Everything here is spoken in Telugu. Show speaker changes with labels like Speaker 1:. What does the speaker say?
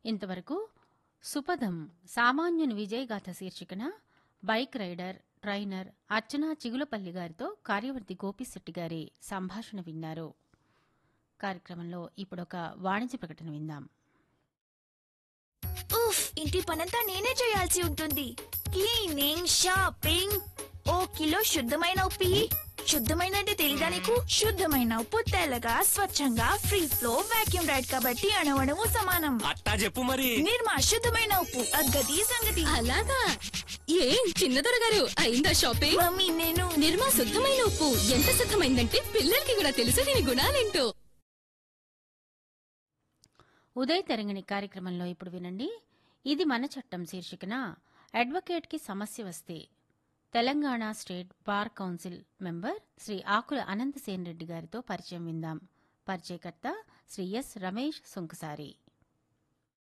Speaker 1: ఇంతవరకు సుపదం సామాన్యుని విజయగాథ శీర్షికన bike rider trainer Archana Chigulapalli గారితో కార్యవర్తి గోపిశెట్టి గారి సంభాషణ విన్నారు కార్యక్రమంలో ఇప్పుడొక వాణిజ్య ప్రకటన విందాం
Speaker 2: ఉఫ్ ఇంటి పనంతా నేనే చేయాల్సి ఉంటుంది క్లీనింగ్ షాపింగ్ ఓ కిలో శుద్ధమైన ఉప్పు ఇయ్యి. శుద్ధమైన అంటే తెలీదా నీకు శుద్ధమైన ఉప్పు తెల్లగా స్వచ్ఛంగా ఫ్రీ ఫ్లో వాక్యూమ్ రైడ్ కాబట్టి అణవణము సమానం
Speaker 3: అట్టా చెప్పు మరి
Speaker 2: నిర్మా శుద్ధమైన ఉప్పు అగ్గది సంగతి
Speaker 4: అలాగా ఏం చిన్నదొర గారు అయిందా షాపింగ్
Speaker 2: మమ్మీ నేను
Speaker 4: నిర్మా శుద్ధమైన ఉప్పు ఎంత శుద్ధమైందంటే పిల్లలకి కూడా తెలుసు దీని గుణాలేంటో
Speaker 1: ఉదయ్ తెరంగిణి కార్యక్రమంలో ఇప్పుడు వినండి ఇది మన చట్టం శీర్షికన అడ్వకేట్కి సమస్య వస్తే Telangana state bar council member Sri Akula Anantasen Reddy గారితో పరిచయం విందాం పరిచయకర్త శ్రీ ఎస్ రమేష్ సుంకసారి